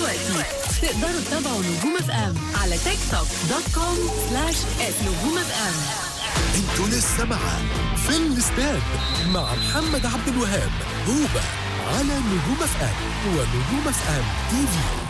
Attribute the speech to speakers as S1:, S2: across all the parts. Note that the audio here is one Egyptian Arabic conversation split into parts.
S1: دلوقتي تقدروا تتابعوا نجوم اف ام على تيك توك دوت كوم سلاش نجوم اف ام
S2: انتوا لسه مع في الاستاد مع محمد عبد الوهاب هوبا على نجوم اف ام ونجوم اف ام تي في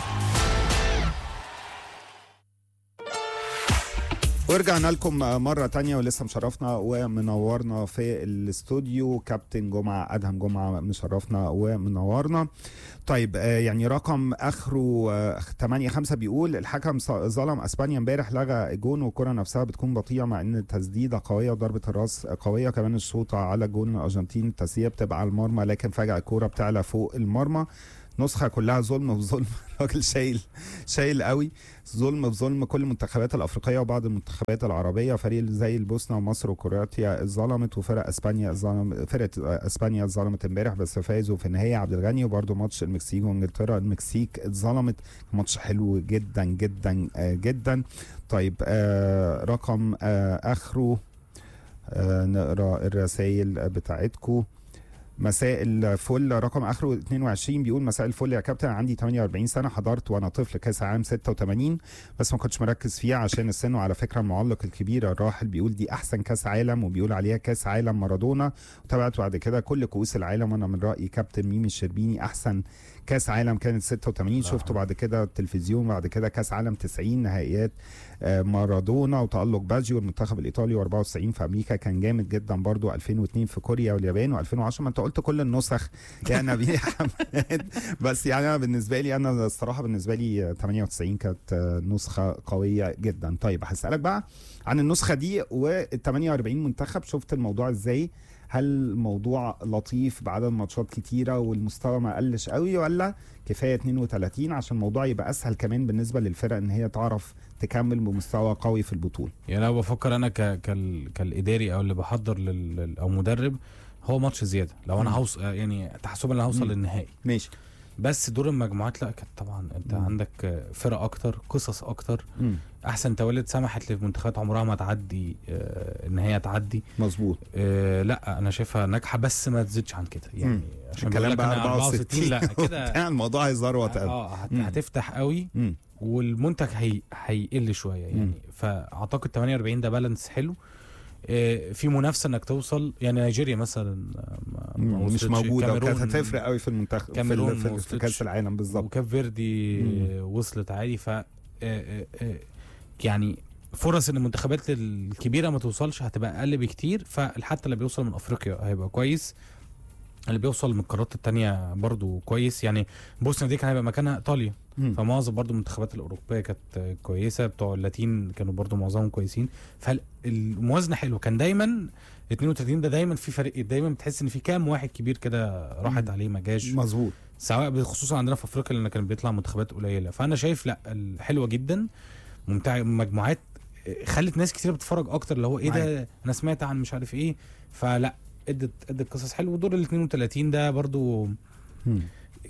S3: ورجعنا لكم مرة تانية ولسه مشرفنا ومنورنا في الاستوديو كابتن جمعة أدهم جمعة مشرفنا ومنورنا طيب آه، يعني رقم اخره 8 5 بيقول الحكم ص- ظلم اسبانيا امبارح لغى جون والكره نفسها بتكون بطيئه مع ان التسديده قويه وضربه الراس قويه كمان الشوطه على جون الارجنتين التسديده بتبقى على المرمى لكن فجاه الكوره بتعلى فوق المرمى نسخه كلها ظلم في ظلم الراجل شايل شايل قوي ظلم في ظلم كل المنتخبات الافريقيه وبعض المنتخبات العربيه فريق زي البوسنه ومصر وكرواتيا اتظلمت وفرق اسبانيا اتظلم فرقه اسبانيا اتظلمت امبارح بس فازوا في النهايه عبد الغني وبرده ماتش المكسيك وانجلترا المكسيك اتظلمت ماتش حلو جدا جدا آه، جدا طيب آه رقم آه اخره آه نقرا الرسائل بتاعتكم مساء الفل رقم اخره 22 بيقول مساء الفل يا كابتن عندي 48 سنه حضرت وانا طفل كاس عام 86 بس ما كنتش مركز فيه عشان السن وعلى فكره المعلق الكبير الراحل بيقول دي احسن كاس عالم وبيقول عليها كاس عالم مارادونا وتابعت بعد كده كل كؤوس العالم وانا من رايي كابتن ميمي الشربيني احسن كاس عالم كانت 86 شفته بعد كده التلفزيون بعد كده كاس عالم 90 نهائيات آه، مارادونا وتألق باجيو والمنتخب الايطالي و94 في امريكا كان جامد جدا برضو 2002 في كوريا واليابان و2010 ما انت قلت كل النسخ يا نبيل حماد بس يعني انا بالنسبه لي انا الصراحه بالنسبه لي 98 كانت آه، نسخه قويه جدا طيب هسالك بقى عن النسخه دي وال 48 منتخب شفت الموضوع ازاي هل الموضوع لطيف بعدد ماتشات كتيره والمستوى ما قلش قوي ولا كفايه 32 عشان الموضوع يبقى اسهل كمان بالنسبه للفرق ان هي تعرف تكمل بمستوى قوي في البطوله
S4: يعني انا بفكر انا ك... كال... كالاداري او اللي بحضر لل... لل- او مدرب هو ماتش زياده لو انا
S3: مم.
S4: هوصل يعني تحسبا انا هوصل
S3: مم.
S4: للنهائي
S3: ماشي
S4: بس دور المجموعات لا كانت طبعا انت
S3: مم.
S4: عندك فرق اكتر قصص اكتر احسن توالد سمحت للمنتخبات عمرها ما تعدي آه، ان هي تعدي
S3: مظبوط
S4: آه، لا انا شايفها ناجحه بس ما تزيدش عن كده يعني
S3: مم.
S4: عشان بقول
S3: الكلام
S4: لك
S3: بقى
S4: انا 64 لا كده
S3: بتاع الموضوع هيزروت قوي
S4: اه هت-
S3: مم.
S4: هتفتح قوي
S3: مم.
S4: والمنتج هي... هيقل شويه يعني
S3: مم.
S4: فاعتقد 48 ده بالانس حلو آه، في منافسه انك توصل يعني نيجيريا مثلا آه، ما- ما
S3: مم. مش
S4: وصلتش.
S3: موجوده وكانت
S4: كاميرون-
S3: هتفرق قوي في المنتخب في,
S4: كاميرون
S3: ال- في,
S4: ما
S3: ال- في
S4: وصلتش.
S3: كاس العالم بالظبط
S4: وكاب فيردي
S3: مم.
S4: آه، وصلت عادي ف آه، آه، آه، يعني فرص ان المنتخبات الكبيره ما توصلش هتبقى اقل بكتير فحتى اللي بيوصل من افريقيا هيبقى كويس اللي بيوصل من القارات التانية برضو كويس يعني بوسنا دي كان هيبقى مكانها ايطاليا
S3: مم.
S4: فمعظم برضو المنتخبات الاوروبيه كانت كويسه بتوع اللاتين كانوا برضو معظمهم كويسين فالموازنه حلوه كان دايما 32 ده دايما في فريق دايما بتحس ان في كام واحد كبير كده راحت
S3: مم.
S4: عليه ما جاش
S3: مظبوط
S4: سواء خصوصا عندنا في افريقيا لان كان بيطلع منتخبات قليله فانا شايف لا حلوه جدا ممتعه مجموعات خلت ناس كتير بتتفرج اكتر اللي هو ايه ده انا سمعت عن مش عارف ايه فلا ادت ادت قصص حلوه ودور ال 32 ده برضو
S3: مم.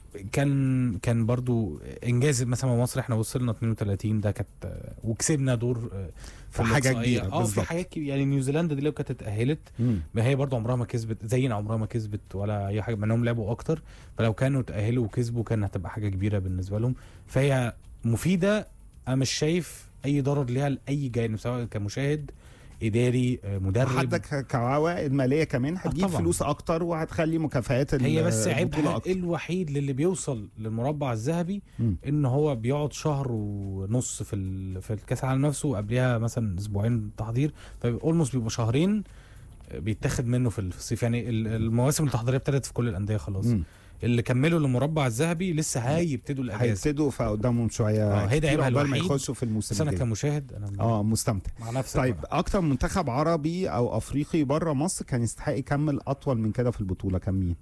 S4: كان كان برضو انجاز مثلا مصر احنا وصلنا 32 ده كانت وكسبنا دور
S3: في حاجة
S4: الإقصائية.
S3: كبيرة،
S4: اه في
S3: بالظبط.
S4: حاجات كبيرة يعني نيوزيلندا دي لو كانت اتاهلت
S3: مم.
S4: ما هي برضو عمرها ما كسبت زينا عمرها ما كسبت ولا اي حاجه مع انهم لعبوا اكتر فلو كانوا تاهلوا وكسبوا كان هتبقى حاجه كبيره بالنسبه لهم فهي مفيده انا مش شايف اي ضرر ليها لاي جانب سواء كمشاهد اداري آه، مدرب
S3: حتى ك- كعوائد ماليه كمان هتجيب
S4: طبعاً.
S3: فلوس اكتر وهتخلي مكافآت ال-
S4: هي بس
S3: البطولة
S4: عيبها
S3: اكتر
S4: الوحيد للي بيوصل للمربع الذهبي
S3: مم.
S4: ان هو بيقعد شهر ونص في ال... في الكاس العالم نفسه وقبلها مثلا اسبوعين تحضير فاولموست بيبقوا شهرين بيتاخد منه في الصيف يعني ال- المواسم التحضيريه ابتدت في كل الانديه خلاص
S3: مم.
S4: اللي كملوا للمربع الذهبي لسه هيبتدوا الاجازه
S3: هيبتدوا فقدامهم شويه
S4: اه، هي ده
S3: كتير
S4: عيبها
S3: عقبال ما
S4: الوحيد.
S3: يخشوا في الموسم
S4: بس انا
S3: الجاي.
S4: كمشاهد انا
S3: اه مستمتع
S4: مع نفسي
S3: طيب اكتر منتخب عربي او افريقي بره مصر كان يستحق يكمل اطول من كده في البطوله كان مين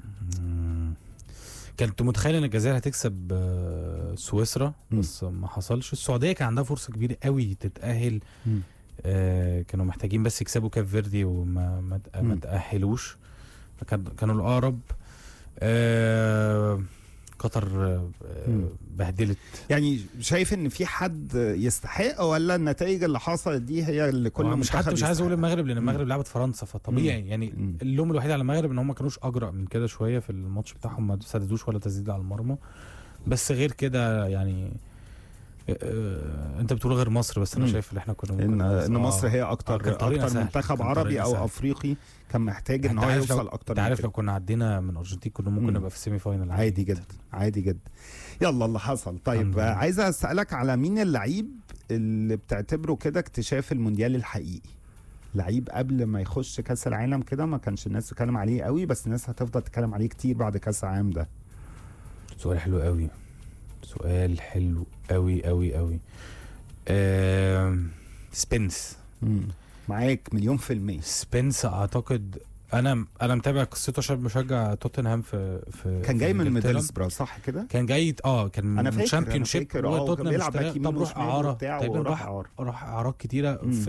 S4: مم. كنت متخيل ان الجزائر هتكسب آه، سويسرا
S3: مم.
S4: بس ما حصلش السعوديه كان عندها فرصه كبيره قوي تتاهل
S3: مم.
S4: آه، كانوا محتاجين بس يكسبوا كاب فيردي وما ما تأ- ما
S3: مم.
S4: تاهلوش فكان كانوا الاقرب آه، قطر آه،
S3: مم.
S4: بهدلت
S3: يعني شايف ان في حد يستحق ولا النتائج اللي حصلت دي هي اللي كل
S4: هو مش
S3: منتخب
S4: حتى مش عايز اقول
S3: يستحق؟
S4: المغرب لان
S3: مم.
S4: المغرب لعبت فرنسا فطبيعي يعني
S3: مم.
S4: اللوم الوحيد على المغرب ان هم ما كانوش اجرأ من كده شويه في الماتش بتاعهم ما سددوش ولا تسديد على المرمى بس غير كده يعني آه، آه، انت بتقول غير مصر بس انا
S3: مم.
S4: شايف ان احنا كنا
S3: ان
S4: ممكن
S3: ان
S4: آه.
S3: مصر هي
S4: آه،
S3: اكتر
S4: كان طريقنا
S3: اكتر
S4: سهل.
S3: منتخب
S4: كان
S3: عربي
S4: طريقنا
S3: او
S4: سهل.
S3: افريقي كان محتاج ان
S4: انت
S3: هو
S4: عارف
S3: يوصل
S4: لو
S3: اكتر
S4: انت
S3: من
S4: عارف
S3: كده.
S4: لو كنا عدينا من الارجنتين كنا ممكن
S3: مم.
S4: نبقى في السيمي فاينل
S3: عادي جدا عادي جدا يلا اللي حصل طيب
S4: الحمد لله.
S3: آه، عايز اسالك على مين اللعيب اللي بتعتبره كده اكتشاف المونديال الحقيقي لعيب قبل ما يخش كاس العالم كده ما كانش الناس تتكلم عليه قوي بس الناس هتفضل تتكلم عليه كتير بعد كاس العالم ده
S4: سؤال حلو قوي سؤال حلو قوي قوي قوي آم، سبنس
S3: مم. معاك مليون في المية
S4: سبنس اعتقد انا انا متابع قصته عشان بشجع توتنهام في في
S3: كان
S4: في
S3: جاي من
S4: إنجلترا.
S3: ميدلسبرا صح كده؟
S4: كان جاي اه كان
S3: انا
S4: من
S3: فاكر
S4: شامبيون
S3: انا
S4: شيب
S3: فاكر اه وكان
S4: وتوتنهام
S3: بيلعب
S4: اشتراه.
S3: باك يمين
S4: طب روح
S3: وشمال
S4: اعاره
S3: وبتاع
S4: تقريبا
S3: وراح
S4: راح
S3: اعاره
S4: راح اعارات كتيره
S3: مم.
S4: في